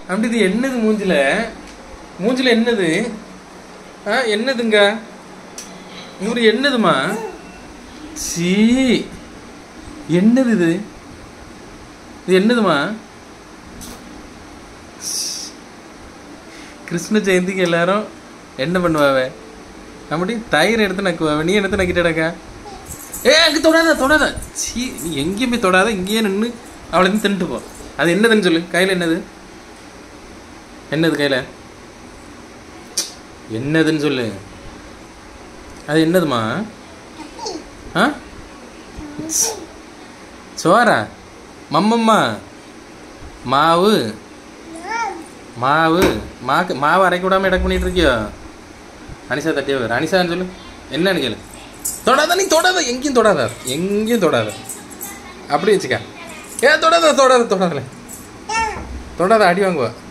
அப்படி இது என்னது மூஞ்சில மூஞ்சில என்னது ஆ என்னதுங்க இவரு என்னதுமா சீ என்னது இது இது என்னதுமா கிருஷ்ண ஜெயந்திக்கு எல்லாரும் என்ன பண்ணுவாவ அப்படி தயிர் எடுத்து நக்குவாவ நீ எடுத்து நக்கிட்டடக்கா ஏ அங்கே தொடாத தொடாத சீ நீ எங்கேயும் போய் தொடாத இங்கேயே நின்று அவளை இருந்து தின்ட்டு போ அது என்னதுன்னு சொல்லு கையில் என்னது என்னது கையில் என்னதுன்னு சொல்லு அது என்னதுமா ஆ சோரா மம்மம்மா மாவு மாவு மாக்கு மாவு அரைக்க விடாம இடக்கு பண்ணிட்டு இருக்கியோ அனிஷா தட்டியா வேறு அனிஷான்னு சொல்லு என்னன்னு கேளு தொடாத நீ தொடாத எங்கேயும் தொடாத எங்கேயும் தொடாத அப்படி வச்சுக்க ஏ தொடாத தொடாத தொடாதல தொடாத அடி வாங்குவா